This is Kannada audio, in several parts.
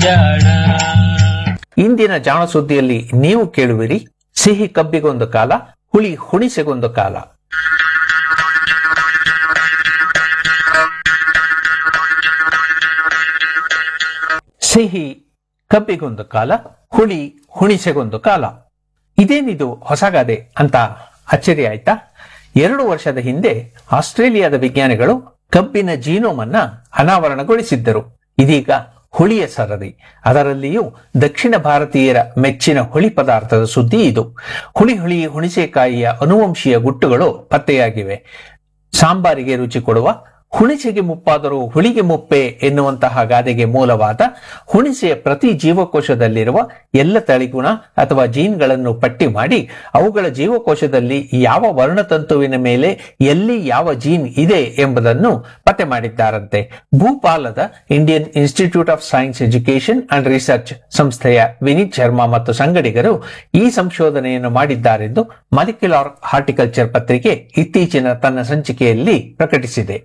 ಜಾಣ ಇಂದಿನ ಜಾಣ ಸುದ್ದಿಯಲ್ಲಿ ನೀವು ಕೇಳುವಿರಿ ಸಿಹಿ ಕಬ್ಬಿಗೊಂದು ಕಾಲ ಹುಳಿ ಹುಣಿಸೆಗೊಂದು ಕಾಲ ಸಿಹಿ ಕಬ್ಬಿಗೊಂದು ಕಾಲ ಹುಳಿ ಹುಣಿಸೆಗೊಂದು ಕಾಲ ಇದೇನಿದು ಹೊಸಗಾದೆ ಅಂತ ಅಚ್ಚರಿ ಆಯ್ತಾ ಎರಡು ವರ್ಷದ ಹಿಂದೆ ಆಸ್ಟ್ರೇಲಿಯಾದ ವಿಜ್ಞಾನಿಗಳು ಕಬ್ಬಿನ ಜೀನೋಮ್ ಅನ್ನ ಅನಾವರಣಗೊಳಿಸಿದ್ದರು ಇದೀಗ ಹುಳಿಯ ಸರದಿ ಅದರಲ್ಲಿಯೂ ದಕ್ಷಿಣ ಭಾರತೀಯರ ಮೆಚ್ಚಿನ ಹುಳಿ ಪದಾರ್ಥದ ಸುದ್ದಿ ಇದು ಹುಳಿ ಹುಳಿ ಹುಣಿಸೆಕಾಯಿಯ ಅನುವಂಶೀಯ ಗುಟ್ಟುಗಳು ಪತ್ತೆಯಾಗಿವೆ ಸಾಂಬಾರಿಗೆ ರುಚಿ ಕೊಡುವ ಹುಣಿಸೆಗೆ ಮುಪ್ಪಾದರೂ ಹುಳಿಗೆ ಮುಪ್ಪೆ ಎನ್ನುವಂತಹ ಗಾದೆಗೆ ಮೂಲವಾದ ಹುಣಿಸೆಯ ಪ್ರತಿ ಜೀವಕೋಶದಲ್ಲಿರುವ ಎಲ್ಲ ತಳಿಗುಣ ಅಥವಾ ಜೀನ್ಗಳನ್ನು ಪಟ್ಟಿ ಮಾಡಿ ಅವುಗಳ ಜೀವಕೋಶದಲ್ಲಿ ಯಾವ ವರ್ಣತಂತುವಿನ ಮೇಲೆ ಎಲ್ಲಿ ಯಾವ ಜೀನ್ ಇದೆ ಎಂಬುದನ್ನು ಪತ್ತೆ ಮಾಡಿದ್ದಾರಂತೆ ಭೂಪಾಲದ Indian institute of science education and research ಸಂಸ್ಥೆಯ ವಿನೀತ್ ಶರ್ಮಾ ಮತ್ತು ಸಂಗಡಿಗರು ಈ ಸಂಶೋಧನೆಯನ್ನು ಮಾಡಿದ್ದಾರೆಂದು ಮಾಲಿಕ್ಯುಲಾರ್ ಹಾರ್ಟಿಕಲ್ಚರ್ ಪತ್ರಿಕೆ ಇತ್ತೀಚಿನ ತನ್ನ ಸಂಚಿಕೆಯಲ್ಲಿ ಪ್ರಕಟಿಸಿದೆ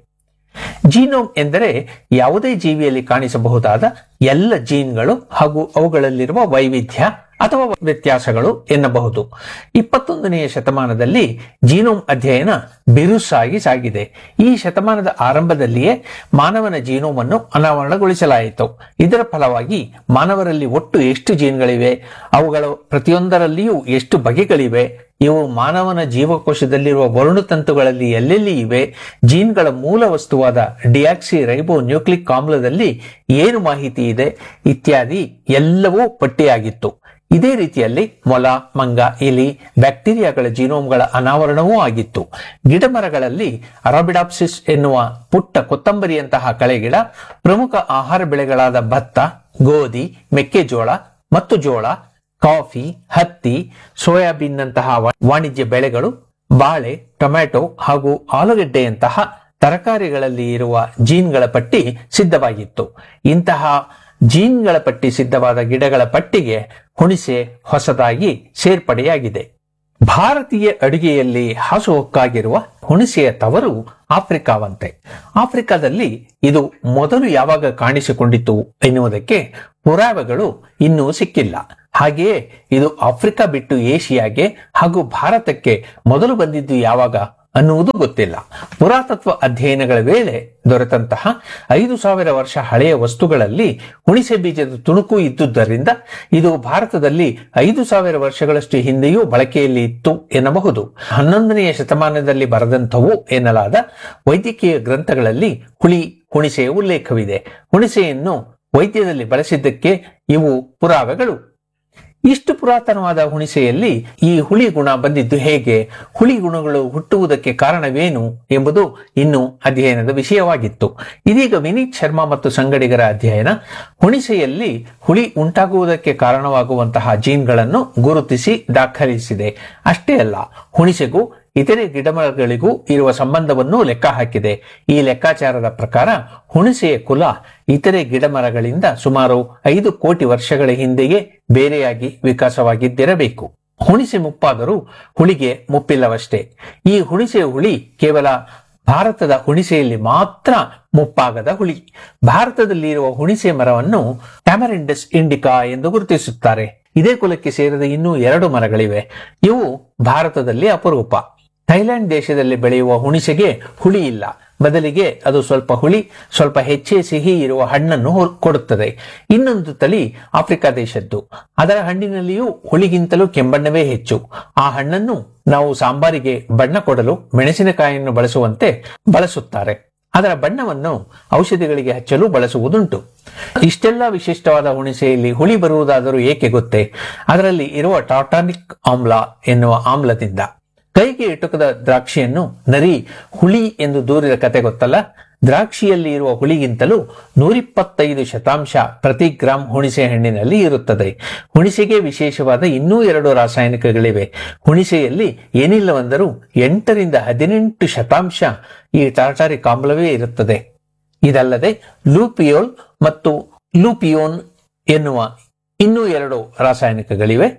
ಜೀನೋಮ್ ಎಂದರೆ ಯಾವುದೇ ಜೀವಿಯಲ್ಲಿ ಕಾಣಿಸಬಹುದಾದ ಎಲ್ಲ ಜೀನ್ಗಳು ಹಾಗೂ ಅವುಗಳಲ್ಲಿರುವ ವೈವಿಧ್ಯ ಅಥವಾ ವ್ಯತ್ಯಾಸಗಳು ಎನ್ನಬಹುದು ಇಪ್ಪತ್ತೊಂದನೆಯ ಶತಮಾನದಲ್ಲಿ ಜೀನೋಮ್ ಅಧ್ಯಯನ ಬಿರುಸಾಗಿ ಸಾಗಿದೆ ಈ ಶತಮಾನದ ಆರಂಭದಲ್ಲಿಯೇ ಮಾನವನ ಜೀನೋಮ್ ಅನ್ನು ಅನಾವರಣಗೊಳಿಸಲಾಯಿತು ಇದರ ಫಲವಾಗಿ ಮಾನವರಲ್ಲಿ ಒಟ್ಟು ಎಷ್ಟು ಜೀನ್ಗಳಿವೆ ಅವುಗಳ ಪ್ರತಿಯೊಂದರಲ್ಲಿಯೂ ಎಷ್ಟು ಬಗೆಗಳಿವೆ ಇವು ಮಾನವನ ಜೀವಕೋಶದಲ್ಲಿರುವ ವರ್ಣತಂತುಗಳಲ್ಲಿ ಎಲ್ಲೆಲ್ಲಿ ಇವೆ ಜೀನ್ಗಳ ಮೂಲ ವಸ್ತುವಾದ ಡಿಯಾಕ್ಸಿ ರೈಬೋ ನ್ಯೂಕ್ಲಿಕ್ ಆಮ್ಲದಲ್ಲಿ ಏನು ಮಾಹಿತಿ ಇದೆ ಇತ್ಯಾದಿ ಎಲ್ಲವೂ ಪಟ್ಟಿಯಾಗಿತ್ತು ಇದೇ ರೀತಿಯಲ್ಲಿ ಮೊಲ ಮಂಗ ಇಲಿ ಬ್ಯಾಕ್ಟೀರಿಯಾಗಳ ಜೀನೋಮ್ಗಳ ಅನಾವರಣವೂ ಆಗಿತ್ತು ಗಿಡಮರಗಳಲ್ಲಿ ಅರಾಬಿಡಾಪ್ಸಿಸ್ ಎನ್ನುವ ಪುಟ್ಟ ಕೊತ್ತಂಬರಿಯಂತಹ ಕಳೆಗಿಡ ಪ್ರಮುಖ ಆಹಾರ ಬೆಳೆಗಳಾದ ಭತ್ತ ಗೋಧಿ ಮೆಕ್ಕೆಜೋಳ ಮತ್ತು ಜೋಳ ಕಾಫಿ ಹತ್ತಿ ಸೋಯಾಬೀನ್ನಂತಹ ವಾ- ವಾಣಿಜ್ಯ ಬೆಳೆಗಳು ಬಾಳೆ ಟೊಮ್ಯಾಟೊ ಹಾಗೂ ಆಲೂಗೆಡ್ಡೆಯಂತಹ ತರಕಾರಿಗಳಲ್ಲಿ ಇರುವ ಜೀನ್ಗಳ ಪಟ್ಟಿ ಸಿದ್ಧವಾಗಿತ್ತು ಇಂತಹ ಜೀನ್ಗಳ ಪಟ್ಟಿ ಸಿದ್ಧವಾದ ಗಿಡಗಳ ಪಟ್ಟಿಗೆ ಹುಣಿಸೆ ಹೊಸದಾಗಿ ಸೇರ್ಪಡೆಯಾಗಿದೆ ಭಾರತೀಯ ಅಡುಗೆಯಲ್ಲಿ ಹಾಸುಹೊಕ್ಕಾಗಿರುವ ಹುಣಿಸೆಯ ತವರು ಆಫ್ರಿಕಾವಂತೆ ಆಫ್ರಿಕಾದಲ್ಲಿ ಇದು ಮೊದಲು ಯಾವಾಗ ಕಾಣಿಸಿಕೊಂಡಿತು ಎನ್ನುವುದಕ್ಕೆ ಪುರಾವೆಗಳು ಇನ್ನೂ ಸಿಕ್ಕಿಲ್ಲ ಹಾಗೆಯೇ ಇದು ಆಫ್ರಿಕಾ ಬಿಟ್ಟು ಏಷಿಯಾಗೆ ಹಾಗೂ ಭಾರತಕ್ಕೆ ಮೊದಲು ಬಂದಿದ್ದು ಯಾವಾಗ ಅನ್ನುವುದು ಗೊತ್ತಿಲ್ಲ ಪುರಾತತ್ವ ಅಧ್ಯಯನಗಳ ವೇಳೆ ದೊರೆತಂತಹ ಐದು ಸಾವಿರ ವರ್ಷ ಹಳೆಯ ವಸ್ತುಗಳಲ್ಲಿ ಹುಣಿಸೆ ಬೀಜದ ತುಣುಕು ಇದ್ದುದರಿಂದ ಇದು ಭಾರತದಲ್ಲಿ ಐದು ಸಾವಿರ ವರ್ಷಗಳಷ್ಟು ಹಿಂದೆಯೂ ಬಳಕೆಯಲ್ಲಿ ಇತ್ತು ಎನ್ನಬಹುದು ಹನ್ನೊಂದನೆಯ ಶತಮಾನದಲ್ಲಿ ಬರೆದಂಥವು ಎನ್ನಲಾದ ವೈದ್ಯಕೀಯ ಗ್ರಂಥಗಳಲ್ಲಿ ಹುಳಿ ಹುಣಿಸೆಯ ಉಲ್ಲೇಖವಿದೆ ಹುಣಿಸೆಯನ್ನು ವೈದ್ಯದಲ್ಲಿ ಬಳಸಿದ್ದಕ್ಕೆ ಇವು ಪುರಾವೆಗಳು ಇಷ್ಟು ಪುರಾತನವಾದ ಹುಣಿಸೆಯಲ್ಲಿ ಈ ಹುಳಿ ಗುಣ ಬಂದಿದ್ದು ಹೇಗೆ ಹುಳಿ ಗುಣಗಳು ಹುಟ್ಟುವುದಕ್ಕೆ ಕಾರಣವೇನು ಎಂಬುದು ಇನ್ನು ಅಧ್ಯಯನದ ವಿಷಯವಾಗಿತ್ತು ಇದೀಗ ವಿನೀತ್ ಶರ್ಮಾ ಮತ್ತು ಸಂಗಡಿಗರ ಅಧ್ಯಯನ ಹುಣಿಸೆಯಲ್ಲಿ ಹುಳಿ ಉಂಟಾಗುವುದಕ್ಕೆ ಕಾರಣವಾಗುವಂತಹ ಜೀನ್ಗಳನ್ನು ಗುರುತಿಸಿ ದಾಖಲಿಸಿದೆ ಅಷ್ಟೇ ಅಲ್ಲ ಹುಣಿಸೆಗೂ ಇತರೆ ಗಿಡಮರಗಳಿಗೂ ಇರುವ ಸಂಬಂಧವನ್ನು ಲೆಕ್ಕ ಹಾಕಿದೆ ಈ ಲೆಕ್ಕಾಚಾರದ ಪ್ರಕಾರ ಹುಣಸೆಯ ಕುಲ ಇತರೆ ಗಿಡಮರಗಳಿಂದ ಸುಮಾರು ಐದು ಕೋಟಿ ವರ್ಷಗಳ ಹಿಂದೆಯೇ ಬೇರೆಯಾಗಿ ವಿಕಾಸವಾಗಿದ್ದಿರಬೇಕು ಹುಣಿಸೆ ಮುಪ್ಪಾದರೂ ಹುಳಿಗೆ ಮುಪ್ಪಿಲ್ಲವಷ್ಟೇ ಈ ಹುಣಿಸೆಯ ಹುಳಿ ಕೇವಲ ಭಾರತದ ಹುಣಿಸೆಯಲ್ಲಿ ಮಾತ್ರ ಮುಪ್ಪಾಗದ ಹುಳಿ ಭಾರತದಲ್ಲಿ ಇರುವ ಹುಣಿಸೆ ಮರವನ್ನು ಟ್ಯಾಮರಿಂಡಸ್ ಇಂಡಿಕಾ ಎಂದು ಗುರುತಿಸುತ್ತಾರೆ ಇದೇ ಕುಲಕ್ಕೆ ಸೇರಿದ ಇನ್ನೂ ಎರಡು ಮರಗಳಿವೆ ಇವು ಭಾರತದಲ್ಲಿ ಅಪರೂಪ ಥೈಲ್ಯಾಂಡ್ ದೇಶದಲ್ಲಿ ಬೆಳೆಯುವ ಹುಣಿಸೆಗೆ ಹುಳಿ ಇಲ್ಲ ಬದಲಿಗೆ ಅದು ಸ್ವಲ್ಪ ಹುಳಿ ಸ್ವಲ್ಪ ಹೆಚ್ಚೇ ಸಿಹಿ ಇರುವ ಹಣ್ಣನ್ನು ಹೊ- ಕೊಡುತ್ತದೆ ಇನ್ನೊಂದು ತಳಿ ಆಫ್ರಿಕಾ ದೇಶದ್ದು ಅದರ ಹಣ್ಣಿನಲ್ಲಿಯೂ ಹುಳಿಗಿಂತಲೂ ಕೆಂಬಣ್ಣವೇ ಹೆಚ್ಚು ಆ ಹಣ್ಣನ್ನು ನಾವು ಸಾಂಬಾರಿಗೆ ಬಣ್ಣ ಕೊಡಲು ಮೆಣಸಿನಕಾಯಿಯನ್ನು ಬಳಸುವಂತೆ ಬಳಸುತ್ತಾರೆ ಅದರ ಬಣ್ಣವನ್ನು ಔಷಧಿಗಳಿಗೆ ಹಚ್ಚಲು ಬಳಸುವುದುಂಟು ಇಷ್ಟೆಲ್ಲ ವಿಶಿಷ್ಟವಾದ ಹುಣಿಸೆಯಲ್ಲಿ ಹುಳಿ ಬರುವುದಾದರೂ ಏಕೆ ಗೊತ್ತೇ ಅದರಲ್ಲಿ ಇರುವ ಟಾಟಾನಿಕ್ ಆಮ್ಲ ಎನ್ನುವ ಆಮ್ಲದಿಂದ ಕೈಗೆ ಇಟುಕದ ದ್ರಾಕ್ಷಿಯನ್ನು ನರಿ ಹುಳಿ ಎಂದು ದೂರಿದ ಕತೆ ಗೊತ್ತಲ್ಲ ದ್ರಾಕ್ಷಿಯಲ್ಲಿ ಇರುವ ಹುಳಿಗಿಂತಲೂ ನೂರಿಪ್ಪತ್ತೈದು ಶತಾಂಶ ಪ್ರತಿ ಗ್ರಾಂ ಹುಣಿಸೆ ಹಣ್ಣಿನಲ್ಲಿ ಇರುತ್ತದೆ ಹುಣಿಸೆಗೆ ವಿಶೇಷವಾದ ಇನ್ನೂ ಎರಡು ರಾಸಾಯನಿಕಗಳಿವೆ ಹುಣಿಸೆಯಲ್ಲಿ ಏನಿಲ್ಲವೆಂದರೂ ಎಂಟರಿಂದ ಹದಿನೆಂಟು ಶತಾಂಶ ಈ ಟಾಟಾರಿಕ್ ಆಮ್ಲವೇ ಇರುತ್ತದೆ ಇದಲ್ಲದೆ ಲೂಪಿಯೋಲ್ ಮತ್ತು ಲೂಪಿಯೋನ್ ಎನ್ನುವ ಇನ್ನೂ ಎರಡು ರಾಸಾಯನಿಕಗಳಿವೆ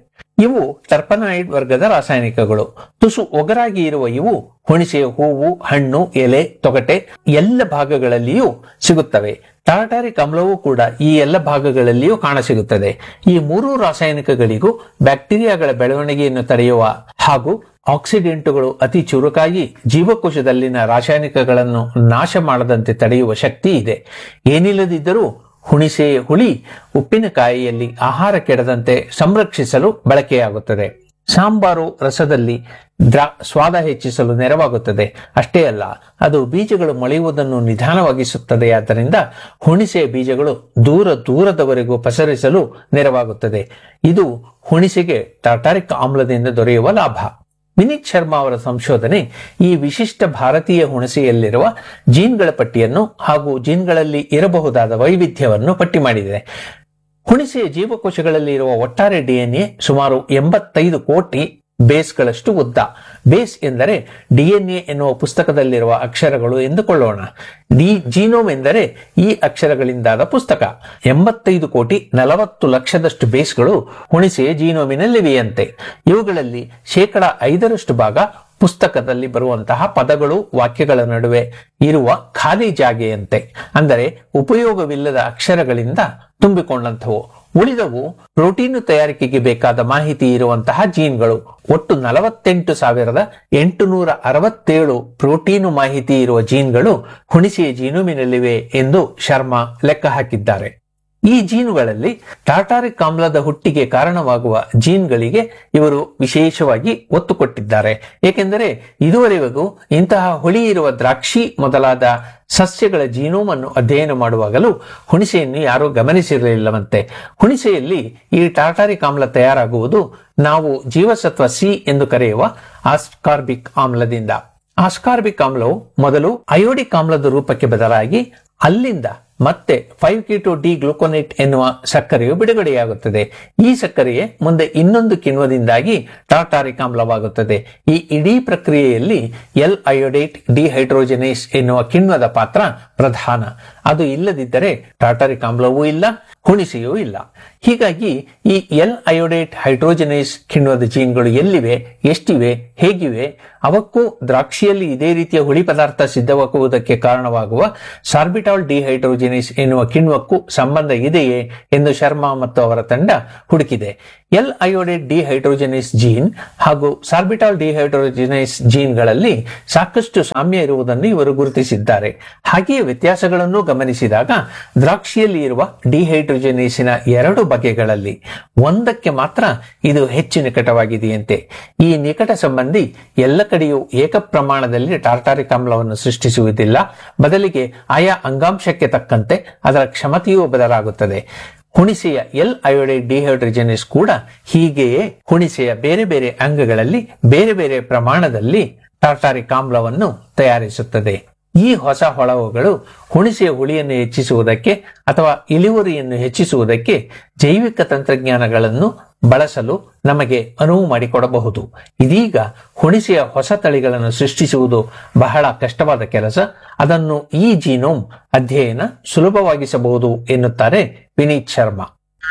ಇವು ಟರ್ಪನಾಯ್ಡ್ ವರ್ಗದ ರಾಸಾಯನಿಕಗಳು ತುಸು ಒಗರಾಗಿ ಇರುವ ಇವು ಹುಣಿಸೆಯ ಹೂವು ಹಣ್ಣು ಎಲೆ ತೊಗಟೆ ಎಲ್ಲ ಭಾಗಗಳಲ್ಲಿಯೂ ಸಿಗುತ್ತವೆ ಟಾರ್ಟಾರಿಕ್ ಅಮ್ಲವೂ ಕೂಡ ಈ ಎಲ್ಲ ಭಾಗಗಳಲ್ಲಿಯೂ ಕಾಣಸಿಗುತ್ತದೆ ಈ ಮೂರು ರಾಸಾಯನಿಕಗಳಿಗೂ ಬ್ಯಾಕ್ಟೀರಿಯಾಗಳ ಬೆಳವಣಿಗೆಯನ್ನು ತಡೆಯುವ ಹಾಗೂ ಆಕ್ಸಿಡೆಂಟುಗಳು ಅತಿ ಚುರುಕಾಗಿ ಜೀವಕೋಶದಲ್ಲಿನ ರಾಸಾಯನಿಕಗಳನ್ನು ನಾಶ ಮಾಡದಂತೆ ತಡೆಯುವ ಶಕ್ತಿ ಇದೆ ಏನಿಲ್ಲದಿದ್ದರೂ ಹುಣಿಸೆ ಹುಳಿ ಉಪ್ಪಿನಕಾಯಿಯಲ್ಲಿ ಆಹಾರ ಕೆಡದಂತೆ ಸಂರಕ್ಷಿಸಲು ಬಳಕೆಯಾಗುತ್ತದೆ ಸಾಂಬಾರು ರಸದಲ್ಲಿ ದ್ರಾ ಸ್ವಾದ ಹೆಚ್ಚಿಸಲು ನೆರವಾಗುತ್ತದೆ ಅಷ್ಟೇ ಅಲ್ಲ ಅದು ಬೀಜಗಳು ಮೊಳೆಯುವುದನ್ನು ನಿಧಾನವಾಗಿಸುತ್ತದೆ ಆದ್ದರಿಂದ ಹುಣಿಸೆಯ ಬೀಜಗಳು ದೂರ ದೂರದವರೆಗೂ ಪಸರಿಸಲು ನೆರವಾಗುತ್ತದೆ ಇದು ಹುಣಿಸೆಗೆ ಟಾಟಾರಿಕ್ ಆಮ್ಲದಿಂದ ದೊರೆಯುವ ಲಾಭ ವಿನೀತ್ ಶರ್ಮಾ ಅವರ ಸಂಶೋಧನೆ ಈ ವಿಶಿಷ್ಟ ಭಾರತೀಯ ಹುಣಸೆಯಲ್ಲಿರುವ ಜೀನ್ಗಳ ಪಟ್ಟಿಯನ್ನು ಹಾಗೂ ಜೀನ್ಗಳಲ್ಲಿ ಇರಬಹುದಾದ ವೈವಿಧ್ಯವನ್ನು ಪಟ್ಟಿ ಮಾಡಿದೆ ಹುಣಿಸೆಯ ಜೀವಕೋಶಗಳಲ್ಲಿ ಇರುವ ಒಟ್ಟಾರೆ ಡಿಎನ್ಎ ಸುಮಾರು ಎಂಬತ್ತೈದು ಕೋಟಿ ಬೇಸ್ಗಳಷ್ಟು ಉದ್ದ ಬೇಸ್ ಎಂದರೆ ಡಿಎನ್ಎ ಎನ್ನುವ ಪುಸ್ತಕದಲ್ಲಿರುವ ಅಕ್ಷರಗಳು ಎಂದುಕೊಳ್ಳೋಣ ಡಿ ಜೀನೋಮ್ ಎಂದರೆ ಈ ಅಕ್ಷರಗಳಿಂದಾದ ಪುಸ್ತಕ ಎಂಬತ್ತೈದು ಕೋಟಿ ನಲವತ್ತು ಲಕ್ಷದಷ್ಟು ಬೇಸ್ಗಳು ಹುಣಿಸೆಯ ಜೀನೋಮಿನಲ್ಲಿವೆಯಂತೆ ಇವುಗಳಲ್ಲಿ ಶೇಕಡ ಐದರಷ್ಟು ಭಾಗ ಪುಸ್ತಕದಲ್ಲಿ ಬರುವಂತಹ ಪದಗಳು ವಾಕ್ಯಗಳ ನಡುವೆ ಇರುವ ಖಾಲಿ ಜಾಗೆಯಂತೆ ಅಂದರೆ ಉಪಯೋಗವಿಲ್ಲದ ಅಕ್ಷರಗಳಿಂದ ತುಂಬಿಕೊಂಡಂಥವು ಉಳಿದವು ಪ್ರೋಟೀನು ತಯಾರಿಕೆಗೆ ಬೇಕಾದ ಮಾಹಿತಿ ಇರುವಂತಹ ಜೀನ್ಗಳು ಒಟ್ಟು ನಲವತ್ತೆಂಟು ಸಾವಿರದ ಎಂಟುನೂರ ಅರವತ್ತೇಳು ಪ್ರೋಟೀನು ಮಾಹಿತಿ ಇರುವ ಜೀನ್ಗಳು ಹುಣಿಸೆಯ ಜೀನುಮಿನಲ್ಲಿವೆ ಎಂದು ಶರ್ಮಾ ಲೆಕ್ಕ ಹಾಕಿದ್ದಾರೆ ಈ ಜೀನುಗಳಲ್ಲಿ ಟಾಟಾರಿಕ್ ಆಮ್ಲದ ಹುಟ್ಟಿಗೆ ಕಾರಣವಾಗುವ ಜೀನ್ಗಳಿಗೆ ಇವರು ವಿಶೇಷವಾಗಿ ಒತ್ತು ಕೊಟ್ಟಿದ್ದಾರೆ ಏಕೆಂದರೆ ಇದುವರೆಗೂ ಇಂತಹ ಹುಳಿ ಇರುವ ದ್ರಾಕ್ಷಿ ಮೊದಲಾದ ಸಸ್ಯಗಳ ಜೀನೋಮನ್ನು ಅಧ್ಯಯನ ಮಾಡುವಾಗಲೂ ಹುಣಿಸೆಯನ್ನು ಯಾರೂ ಗಮನಿಸಿರಲಿಲ್ಲವಂತೆ ಹುಣಿಸೆಯಲ್ಲಿ ಈ ಟಾಟಾರಿಕ್ ಆಮ್ಲ ತಯಾರಾಗುವುದು ನಾವು ಜೀವಸತ್ವ ಸಿ ಎಂದು ಕರೆಯುವ ಆಸ್ಕಾರ್ಬಿಕ್ ಆಮ್ಲದಿಂದ ಆಸ್ಕಾರ್ಬಿಕ್ ಆಮ್ಲವು ಮೊದಲು ಅಯೋಡಿಕ್ ಆಮ್ಲದ ರೂಪಕ್ಕೆ ಬದಲಾಗಿ ಅಲ್ಲಿಂದ ಮತ್ತೆ ಫೈವ್ ಕೀಟೋ ಡಿ ಗ್ಲೂಕೋನೇಟ್ ಎನ್ನುವ ಸಕ್ಕರೆಯು ಬಿಡುಗಡೆಯಾಗುತ್ತದೆ ಈ ಸಕ್ಕರೆಯೇ ಮುಂದೆ ಇನ್ನೊಂದು ಕಿಣ್ವದಿಂದಾಗಿ ಟಾರ್ಟಾರಿಕ್ ಆಮ್ಲವಾಗುತ್ತದೆ ಈ ಇಡೀ ಪ್ರಕ್ರಿಯೆಯಲ್ಲಿ ಎಲ್ ಅಯೋಡೇಟ್ ಡಿಹೈಡ್ರೋಜನೇಸ್ ಎನ್ನುವ ಕಿಣ್ವದ ಪಾತ್ರ ಪ್ರಧಾನ ಅದು ಇಲ್ಲದಿದ್ದರೆ ಟಾರ್ಟಾರಿಕ್ ಆಮ್ಲವೂ ಇಲ್ಲ ಹುಣಿಸೆಯೂ ಇಲ್ಲ ಹೀಗಾಗಿ ಈ ಎಲ್ ಅಯೋಡೇಟ್ ಹೈಡ್ರೋಜನೇಸ್ ಕಿಣ್ವದ ಜೀನ್ಗಳು ಎಲ್ಲಿವೆ ಎಷ್ಟಿವೆ ಹೇಗಿವೆ ಅವಕ್ಕೂ ದ್ರಾಕ್ಷಿಯಲ್ಲಿ ಇದೇ ರೀತಿಯ ಹುಳಿ ಪದಾರ್ಥ ಸಿದ್ಧವಾಗುವುದಕ್ಕೆ ಕಾರಣವಾಗುವ ಸಾರ್ಬಿಟಾಲ್ ಡಿಹೈಡ್ರೋಜಿನೇಸ್ ಎನ್ನುವ ಕಿಣ್ವಕ್ಕೂ ಸಂಬಂಧ ಇದೆಯೇ ಎಂದು ಶರ್ಮಾ ಮತ್ತು ಅವರ ತಂಡ ಹುಡುಕಿದೆ ಎಲ್ ಅಯೋಡೇಟ್ ಡಿಹೈಡ್ರೋಜಿನೇಸ್ ಜೀನ್ ಹಾಗೂ ಸಾರ್ಬಿಟಾಲ್ ಡಿಹೈಡ್ರೋಜಿನೇಸ್ ಜೀನ್ಗಳಲ್ಲಿ ಸಾಕಷ್ಟು ಸಾಮ್ಯ ಇರುವುದನ್ನು ಇವರು ಗುರುತಿಸಿದ್ದಾರೆ ಹಾಗೆಯೇ ವ್ಯತ್ಯಾಸಗಳನ್ನು ಗಮನಿಸಿದಾಗ ದ್ರಾಕ್ಷಿಯಲ್ಲಿ ಇರುವ ಡಿಹೈಡ್ರೋಜಿನೇಸಿನ ಎರಡು ಬಗೆಗಳಲ್ಲಿ ಒಂದಕ್ಕೆ ಮಾತ್ರ ಇದು ಹೆಚ್ಚು ನಿಕಟವಾಗಿದೆಯಂತೆ ಈ ನಿಕಟ ಸಂಬಂಧಿ ಎಲ್ಲ ಕಡೆಯೂ ಏಕ ಪ್ರಮಾಣದಲ್ಲಿ ಟಾರ್ಟಾರಿಕ್ ಆಮ್ಲವನ್ನು ಸೃಷ್ಟಿಸುವುದಿಲ್ಲ ಬದಲಿಗೆ ಆಯಾ ಅಂಗಾಂಶಕ್ಕೆ ತಕ್ಕಂತೆ ಅದರ ಕ್ಷಮತೆಯೂ ಬದಲಾಗುತ್ತದೆ ಹುಣಿಸೆಯ ಎಲ್ ಅಯೋಡೈಡ್ ಡಿಹೈಡ್ರೋಜನೇಸ್ ಕೂಡ ಹೀಗೆಯೇ ಹುಣಿಸೆಯ ಬೇರೆ ಬೇರೆ ಅಂಗಗಳಲ್ಲಿ ಬೇರೆ ಬೇರೆ ಪ್ರಮಾಣದಲ್ಲಿ ಟಾರ್ಟಾರಿಕ್ ಆಮ್ಲವನ್ನು ತಯಾರಿಸುತ್ತದೆ ಈ ಹೊಸ ಹೊಳವುಗಳು ಹುಣಿಸೆಯ ಹುಳಿಯನ್ನು ಹೆಚ್ಚಿಸುವುದಕ್ಕೆ ಅಥವಾ ಇಳುವರಿಯನ್ನು ಹೆಚ್ಚಿಸುವುದಕ್ಕೆ ಜೈವಿಕ ತಂತ್ರಜ್ಞಾನಗಳನ್ನು ಬಳಸಲು ನಮಗೆ ಅನುವು ಮಾಡಿಕೊಡಬಹುದು ಇದೀಗ ಹುಣಿಸೆಯ ಹೊಸ ತಳಿಗಳನ್ನು ಸೃಷ್ಟಿಸುವುದು ಬಹಳ ಕಷ್ಟವಾದ ಕೆಲಸ ಅದನ್ನು ಈ ಜೀನೋಮ್ ಅಧ್ಯಯನ ಸುಲಭವಾಗಿಸಬಹುದು ಎನ್ನುತ್ತಾರೆ ವಿನೀತ್ ಶರ್ಮಾ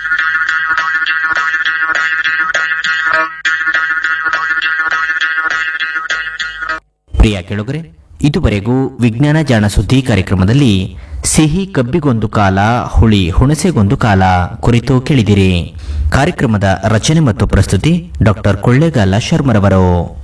ಪ್ರಿಯ ಕೆಳಗರೆ ಇದುವರೆಗೂ ವಿಜ್ಞಾನ ಜಾಣ ಸುದ್ದಿ ಕಾರ್ಯಕ್ರಮದಲ್ಲಿ ಸಿಹಿ ಕಬ್ಬಿಗೊಂದು ಕಾಲ ಹುಳಿ ಹುಣಸೆಗೊಂದು ಕಾಲ ಕುರಿತು ಕೇಳಿದಿರಿ ಕಾರ್ಯಕ್ರಮದ ರಚನೆ ಮತ್ತು ಪ್ರಸ್ತುತಿ ಡಾಕ್ಟರ್ ಕೊಳ್ಳೇಗಾಲ ಶರ್ಮರವರು